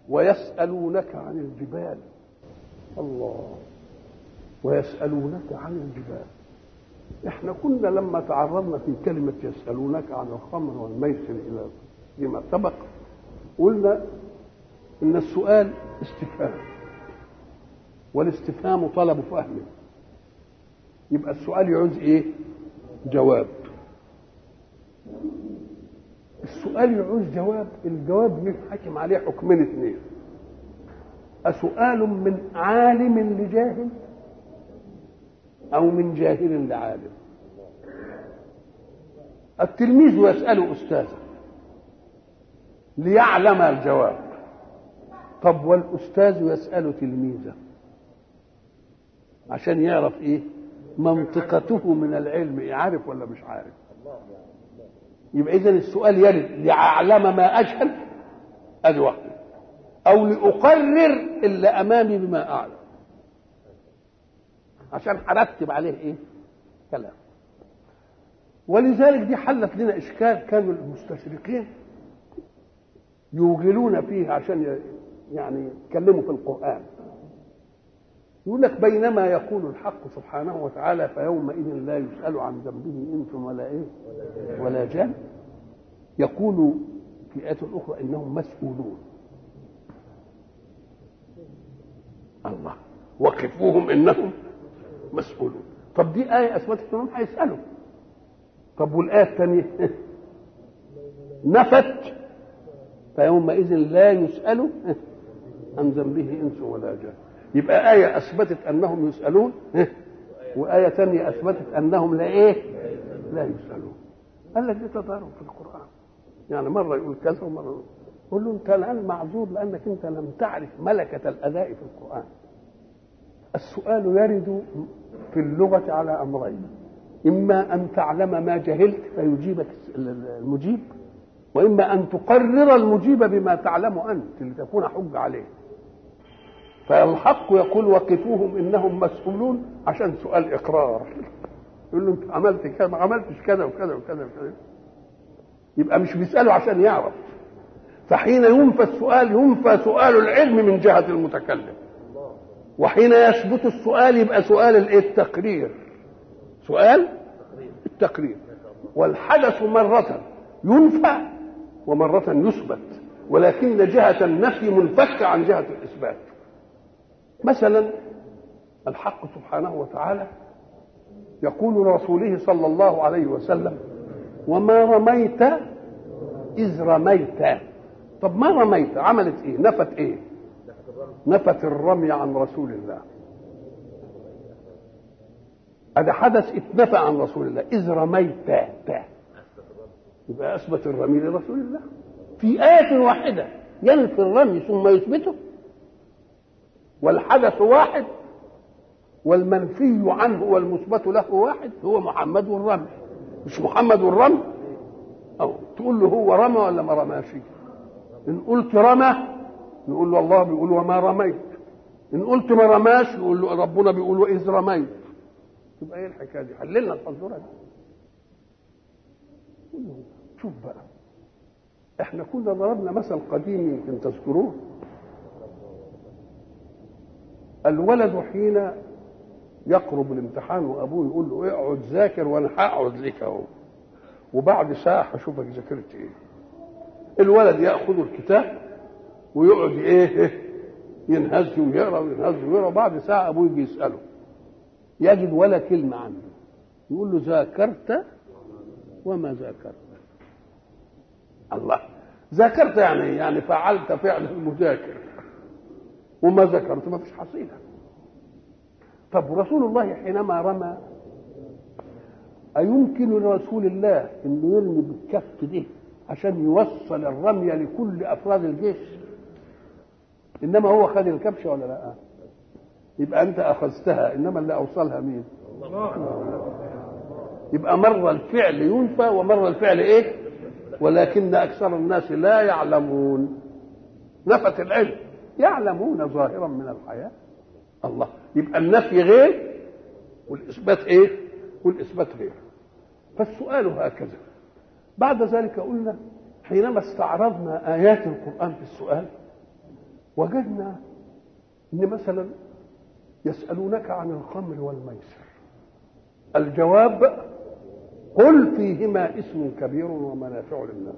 ويسألونك عن الجبال الله ويسألونك عن الجبال احنا كنا لما تعرضنا في كلمة يسألونك عن الخمر والميسر إلى فيما سبق قلنا إن السؤال استفهام والاستفهام طلب فهم يبقى السؤال يعوز ايه جواب السؤال يعوز جواب الجواب يحكم عليه حكمين اثنين أسؤال من عالم لجاهل أو من جاهل لعالم التلميذ يسأل أستاذه ليعلم الجواب طب والأستاذ يسأل تلميذه عشان يعرف إيه منطقته من العلم إيه عارف ولا مش عارف يبقى إذا السؤال يرد ليعلم ما أجهل أدي واحدة أو لأقرر اللي أمامي بما أعلم عشان هرتب عليه ايه كلام ولذلك دي حلت لنا اشكال كانوا المستشرقين يوغلون فيه عشان يعني يتكلموا في القران يقول لك بينما يقول الحق سبحانه وتعالى فيومئذ لا يسأل عن ذنبه انس ولا ايه ولا جان يقول في آية أخرى إنهم مسؤولون الله وقفوهم إنهم مسؤولون طب دي آية أثبتت أنهم هيسألوا طب والآية الثانية نفت فيومئذ لا يسأل عن ذنبه إنس ولا جان يبقى آية أثبتت أنهم يسألون وآية ثانية أثبتت أنهم لا إيه لا يسألون قال لك دي تضارب في القرآن يعني مرة يقول كذا ومرة يقول قول له أنت الآن معذور لأنك أنت لم تعرف ملكة الأداء في القرآن السؤال يرد في اللغة على أمرين إما أن تعلم ما جهلت فيجيبك المجيب وإما أن تقرر المجيب بما تعلم أنت لتكون حج عليه فالحق يقول وقفوهم إنهم مسؤولون عشان سؤال إقرار يقول له أنت عملت كذا ما عملتش كذا وكذا وكذا وكذا يبقى مش بيسأله عشان يعرف فحين ينفى السؤال ينفى سؤال العلم من جهة المتكلم وحين يثبت السؤال يبقى سؤال الايه التقرير سؤال التقرير والحدث مرة ينفى ومرة يثبت ولكن جهة النفي منفكة عن جهة الإثبات مثلا الحق سبحانه وتعالى يقول لرسوله صلى الله عليه وسلم وما رميت إذ رميت طب ما رميت عملت ايه نفت ايه نفت الرمي عن رسول الله هذا حدث اتنفى عن رسول الله إذ رميت تا يبقى أثبت الرمي لرسول الله في آية واحدة ينفي الرمي ثم يثبته والحدث واحد والمنفي عنه والمثبت له واحد هو محمد والرمي مش محمد والرمي أو تقول له هو رمى ولا ما رماش إن قلت رمى نقول له الله بيقول وما رميت ان قلت ما رماش نقول له ربنا بيقول واذ رميت تبقى ايه الحكايه دي حللنا الفزوره دي شوف بقى احنا كنا ضربنا مثل قديم يمكن تذكروه الولد حين يقرب الامتحان وابوه يقول له اقعد ذاكر وانا هقعد لك اهو وبعد ساعه هشوفك ذاكرت ايه الولد ياخذ الكتاب ويقعد ايه ينهز ويقرا وينهز ويقرا وبعد ساعه ابوه يجي يساله يجد ولا كلمه عنه يقول له ذاكرت وما ذاكرت الله ذاكرت يعني يعني فعلت فعل المذاكر وما ذكرت ما فيش حصيله طب رسول الله حينما رمى أيمكن لرسول الله انه يرمي بالكف ده عشان يوصل الرمية لكل أفراد الجيش إنما هو خد الكبشة ولا لا يبقى أنت أخذتها إنما اللي أوصلها مين يبقى مرة الفعل ينفى ومرة الفعل إيه ولكن أكثر الناس لا يعلمون نفت العلم يعلمون ظاهرا من الحياة الله يبقى النفي غير والإثبات إيه والإثبات غير فالسؤال هكذا بعد ذلك قلنا حينما استعرضنا آيات القرآن في السؤال وجدنا ان مثلا يسالونك عن الخمر والميسر الجواب قل فيهما اسم كبير ومنافع للناس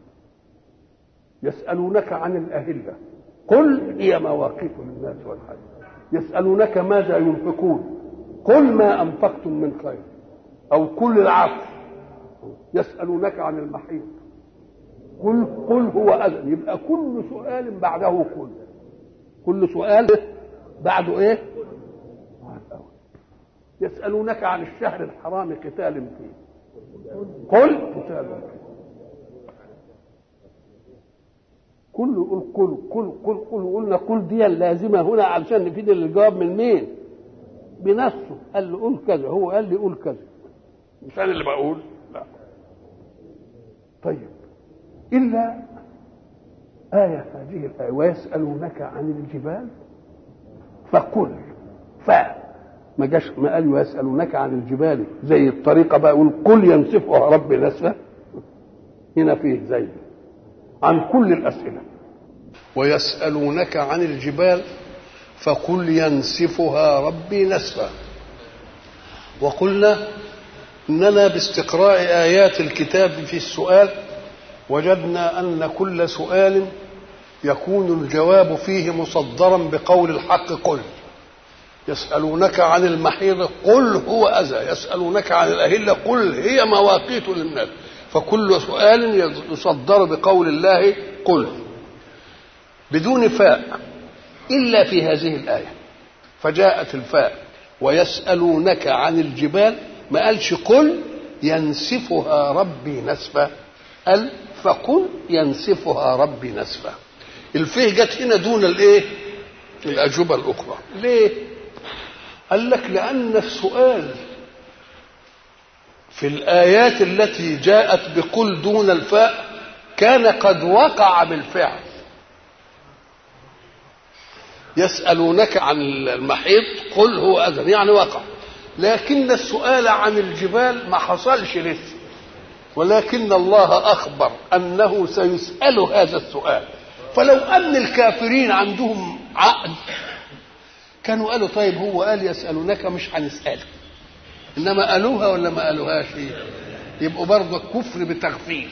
يسالونك عن الاهله قل هي مواقيت للناس والحج يسالونك ماذا ينفقون قل ما انفقتم من خير او قل العفو يسالونك عن المحيط قل قل هو اذن يبقى كل سؤال بعده قل كل سؤال بعده ايه يسالونك عن الشهر الحرام قتال فيه قل قتال فيه كل يقول قل قل قل قل قلنا قل دي اللازمه هنا علشان نفيد الجواب من مين؟ بنفسه قال له قول كذا هو قال لي قول كذا مش انا اللي بقول لا طيب الا آية هذه الآية ويسألونك عن الجبال فقل ف ما جاش ما قال يسألونك عن الجبال زي الطريقة بقى يقول قل ينسفها ربي نسفا هنا فيه زي عن كل الأسئلة ويسألونك عن الجبال فقل ينسفها ربي نسفا وقلنا اننا باستقراء ايات الكتاب في السؤال وجدنا ان كل سؤال يكون الجواب فيه مصدرا بقول الحق قل يسألونك عن المحيض قل هو أذى يسألونك عن الأهلة قل هي مواقيت للناس فكل سؤال يصدر بقول الله قل بدون فاء إلا في هذه الآية فجاءت الفاء ويسألونك عن الجبال ما قالش قل ينسفها ربي نسفا قال فقل ينسفها ربي نسفا الفيه جت هنا دون الايه الأجوبة الأخرى ليه قال لك لأن السؤال في الآيات التي جاءت بقل دون الفاء كان قد وقع بالفعل يسألونك عن المحيط قل هو أذن يعني وقع لكن السؤال عن الجبال ما حصلش لسه ولكن الله أخبر أنه سيسأل هذا السؤال فلو أن الكافرين عندهم عقل كانوا قالوا طيب هو قال يسألونك مش هنسأله إنما قالوها ولا ما قالوهاش يبقوا برضه كفر بتغفيل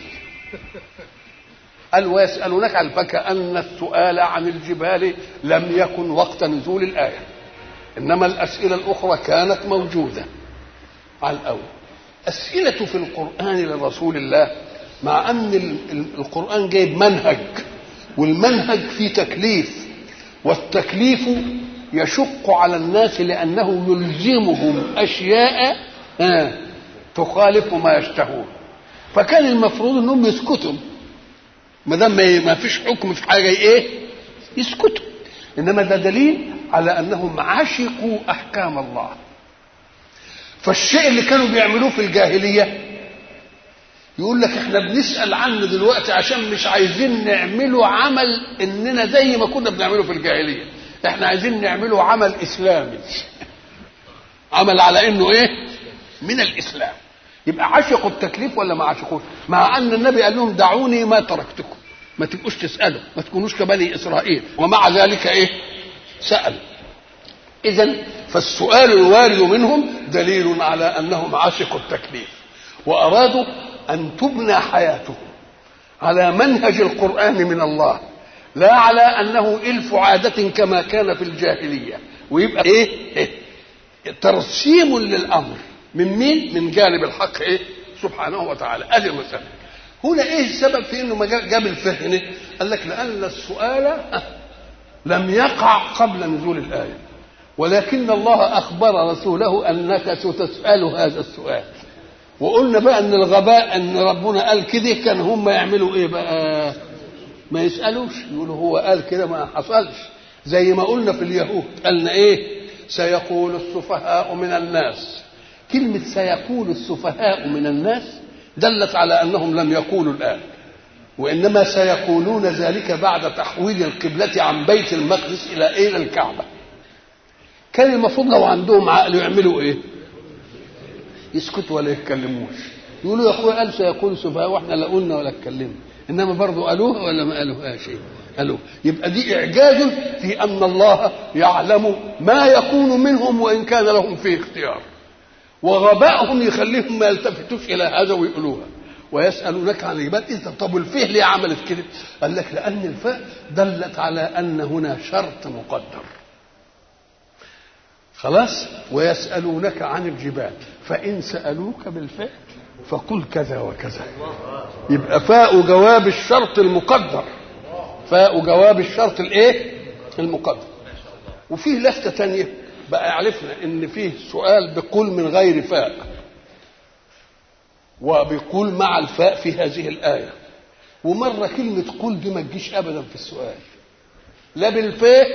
قال ويسألونك عن فكأن السؤال عن الجبال لم يكن وقت نزول الآية إنما الأسئلة الأخرى كانت موجودة على الأول أسئلة في القرآن لرسول الله مع أن القرآن جايب منهج والمنهج فيه تكليف والتكليف يشق على الناس لأنه يلزمهم أشياء تخالف ما يشتهون فكان المفروض أنهم يسكتوا ما دام ما فيش حكم في حاجة إيه يسكتوا إنما ده دليل على أنهم عشقوا أحكام الله فالشيء اللي كانوا بيعملوه في الجاهلية يقول لك احنا بنسأل عنه دلوقتي عشان مش عايزين نعمله عمل اننا زي ما كنا بنعمله في الجاهلية احنا عايزين نعمله عمل اسلامي عمل على انه ايه من الاسلام يبقى عشقوا التكليف ولا ما عشقوش مع ان النبي قال لهم دعوني ما تركتكم ما تبقوش تسالوا ما تكونوش كبني اسرائيل ومع ذلك ايه سالوا اذا فالسؤال الوارد منهم دليل على انهم عشقوا التكليف وارادوا ان تبنى حياتهم على منهج القران من الله لا على انه الف عاده كما كان في الجاهليه ويبقى ايه, إيه؟ ترسيم للامر من مين من جانب الحق ايه سبحانه وتعالى ادي المساله هنا ايه السبب في انه ما جاب الفهم قال لك لان السؤال لم يقع قبل نزول الايه ولكن الله اخبر رسوله انك ستسال هذا السؤال وقلنا بقى ان الغباء ان ربنا قال كده كان هم يعملوا ايه بقى ما يسالوش يقولوا هو قال كده ما حصلش زي ما قلنا في اليهود قالنا ايه سيقول السفهاء من الناس كلمة سيقول السفهاء من الناس دلت على أنهم لم يقولوا الآن وإنما سيقولون ذلك بعد تحويل القبلة عن بيت المقدس إلى إلى الكعبة كان المفروض لو عندهم عقل يعملوا إيه يسكتوا ولا يتكلموش يقولوا يا أخويا قال سيقول السفهاء وإحنا لا قلنا ولا اتكلمنا إنما برضه قالوها ولا ما قالوهاش إيه ألو يبقى دي إعجاز في أن الله يعلم ما يكون منهم وإن كان لهم فيه اختيار وغبائهم يخليهم ما يلتفتوش إلى هذا ويقولوها ويسألونك عن الجبال انت طب الفيه ليه عملت كده؟ قال لك لأن الفاء دلت على أن هنا شرط مقدر خلاص ويسألونك عن الجبال فإن سألوك بالفعل فقل كذا وكذا يبقى فاء جواب الشرط المقدر فاء جواب الشرط الايه المقدر وفيه لفتة تانية بقى عرفنا ان فيه سؤال بقول من غير فاء وبيقول مع الفاء في هذه الآية ومرة كلمة قل دي ما تجيش أبدا في السؤال لا بالفاء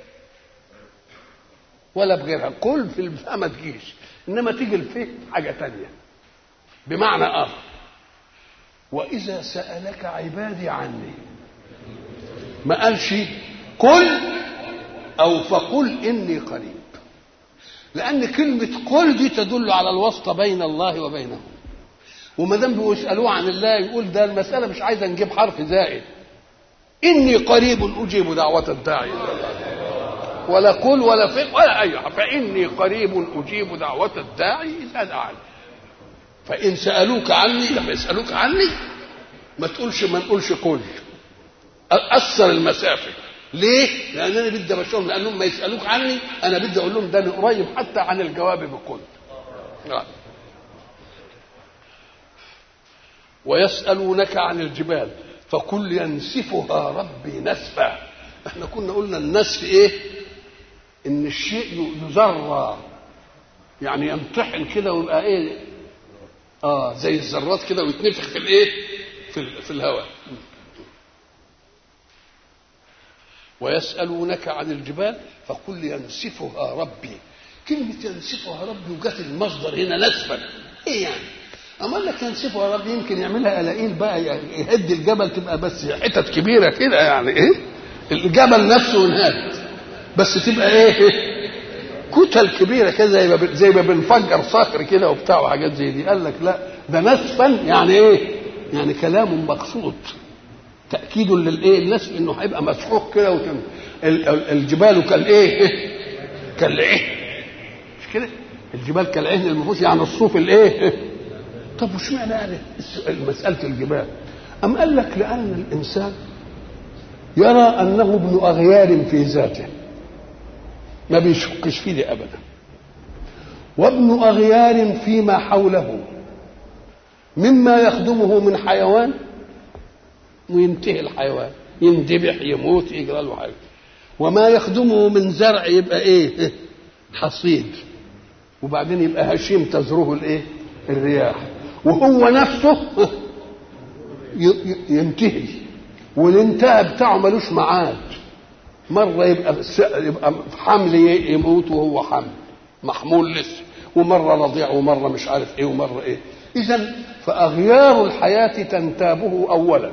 ولا بغيرها قل في الفاء ما تجيش إنما تيجي الفاء حاجة تانية بمعنى آخر وإذا سألك عبادي عني ما قالش قل أو فقل إني قريب لأن كلمة قل دي تدل على الواسطة بين الله وبينهم وما دام بيسالوه عن الله يقول ده المساله مش عايزه نجيب حرف زائد اني قريب اجيب دعوه الداعي ولا قل ولا فق ولا اي حرف فاني قريب اجيب دعوه الداعي اذا دعاني فان سالوك عني لما يسالوك عني ما تقولش ما نقولش قل اثر المسافه ليه؟ لان انا بدي ابشرهم لانهم ما يسالوك عني انا بدي اقول لهم ده انا قريب حتى عن الجواب بقل آه. ويسألونك عن الجبال فقل ينسفها ربي نسفا احنا كنا قلنا النسف ايه ان الشيء يزرى يعني يمتحن كده ويبقى ايه اه زي الذرات كده ويتنفخ في الايه في, في الهواء ويسألونك عن الجبال فقل ينسفها ربي كلمة ينسفها ربي وجت المصدر هنا نسفا ايه يعني أما قال لك ينسفها ربي يمكن يعملها قلاقيل بقى يهد الجبل تبقى بس حتت كبيرة كده يعني إيه الجبل نفسه ينهد بس تبقى إيه كتل كبيرة كده زي ما زي ما بنفجر صخر كده وبتاع وحاجات زي دي قال لك لا ده نسفا يعني إيه يعني كلام مقصود تأكيد للإيه النسف إنه هيبقى مسحوق كده وتم الجبال كالإيه كالإيه مش كده الجبال كالعهن المنفوش يعني الصوف الإيه طب وش معنى يعني مسألة الجبال أم قال لك لأن الإنسان يرى أنه ابن أغيار في ذاته ما بيشكش فيه دي أبدا وابن أغيار فيما حوله مما يخدمه من حيوان وينتهي الحيوان يندبح يموت يجرى له حاجة وما يخدمه من زرع يبقى ايه حصيد وبعدين يبقى هشيم تزروه الايه الرياح وهو نفسه ينتهي والانتهاء بتاعه ملوش ميعاد مرة يبقى يبقى حمل يموت وهو حمل محمول لسه ومرة رضيع ومرة مش عارف ايه ومرة ايه إذا فأغيار الحياة تنتابه أولا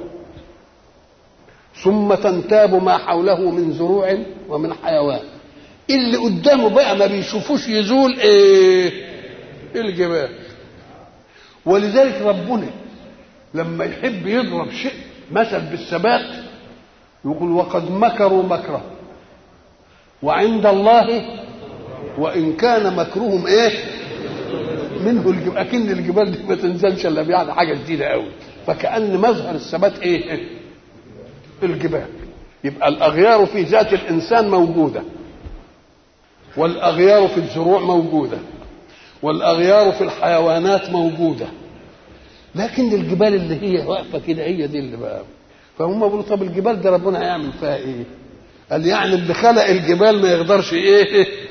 ثم تنتاب ما حوله من زروع ومن حيوان اللي قدامه بقى ما بيشوفوش يزول ايه الجبال ولذلك ربنا لما يحب يضرب شيء مثل بالثبات يقول وقد مكروا مكره وعند الله وان كان مكرهم ايه منه الجبال اكن الجبال دي ما تنزلش الا يعني حاجه جديده قوي فكان مظهر الثبات ايه الجبال يبقى الاغيار في ذات الانسان موجوده والاغيار في الزروع موجوده والاغيار في الحيوانات موجوده لكن الجبال اللي هي واقفه كده هي دي اللي بقى فهم بيقولوا طب الجبال ده ربنا هيعمل فيها ايه؟ قال يعني اللي خلق الجبال ما يقدرش ايه